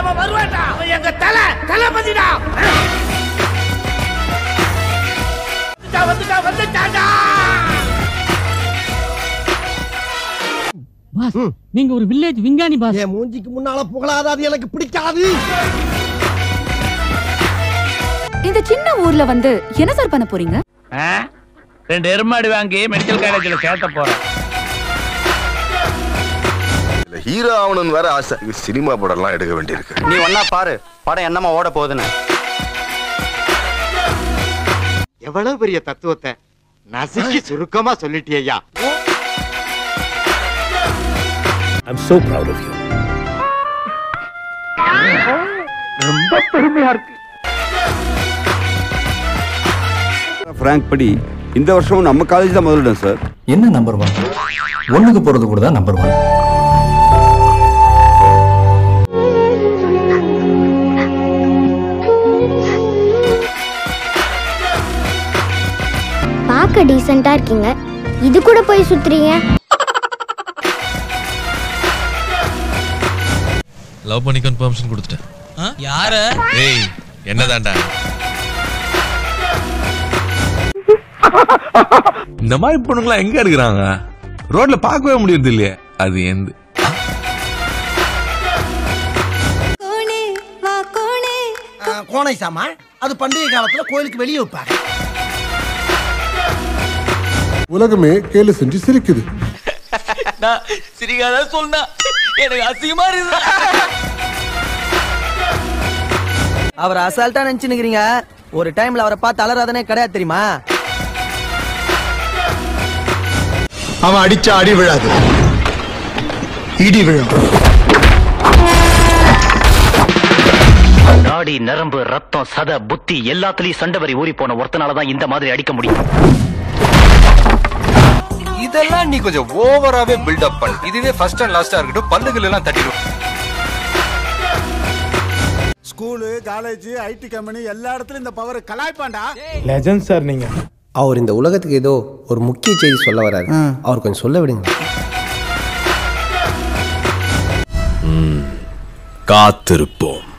அவன் வருவான்டா அவன் எங்க தலை தளபதிடா வந்துட்டா வந்துட்டா வந்துட்டாடா பாஸ் நீங்க ஒரு வில்லேஜ் விஞ்ஞானி பாஸ் என் மூஞ்சிக்கு முன்னால புகழாத அது எனக்கு பிடிக்காது இந்த சின்ன ஊர்ல வந்து என்ன சார் பண்ண போறீங்க ரெண்டு எருமாடி வாங்கி மெடிக்கல் காலேஜ்ல சேர்த்த போறேன் ஹீரோ ஆகணும்னு வேற ஆசை சினிமா படம்லாம் எடுக்க வேண்டியிருக்கு நீ ஒன்னா பாரு படம் என்னமா ஓட போகுதுன்னு எவ்வளவு பெரிய தத்துவத்தை நசுக்கி சுருக்கமா சொல்லிட்டியா I'm so proud of you Frank படி இந்த வருஷமும் நம்ம காலேஜ் தான் முதலிடம் சார் என்ன நம்பர் ஒன் ஒண்ணுக்கு போறது கூட தான் நம்பர் ஒன் பார்க்க டீசெண்டா இருக்கீங்க இது கூட போய் சுத்துறீங்க லவ் பண்ணி கன்ஃபர்மேஷன் கொடுத்துட்டேன் யார ஏய் என்னதான்டா இந்த மாதிரி பொண்ணுங்களாம் எங்க இருக்கிறாங்க ரோட்ல பார்க்கவே முடியறது இல்லையே அது எந்த கோணை சாமா அது பண்டிகை காலத்துல கோயிலுக்கு வெளியே வைப்பாங்க உலகமே கேலு செஞ்சு சிரிக்குது சிரிக்காத சொன்னா எனக்கு அசிங்கமா இருக்கு அவர் அசால்ட்டா நினைச்சுக்கிறீங்க ஒரு டைம்ல அவரை பார்த்து அலறாதனே கிடையாது தெரியுமா அவன் அடிச்ச அடி விழாது இடி விழும் நாடி நரம்பு ரத்தம் சத புத்தி எல்லாத்துலயும் சண்டை வரி ஊறி போன ஒருத்தனாலதான் இந்த மாதிரி அடிக்க முடியும் இதெல்லாம் நீ கொஞ்சம் ஓவராவே பில்டப் பண்ணு இதுவே ஃபர்ஸ்ட் அண்ட் லாஸ்டா இருக்கட்டும் பல்லுகள் எல்லாம் தட்டிடும் ஸ்கூலு காலேஜ் ஐடி கம்பெனி எல்லா இடத்துலயும் இந்த பவர் கலாய்ப்பாண்டா லெஜண்ட் சார் நீங்க அவர் இந்த உலகத்துக்கு ஏதோ ஒரு முக்கிய செய்தி சொல்ல வராரு அவர் கொஞ்சம் சொல்ல விடுங்க காத்திருப்போம்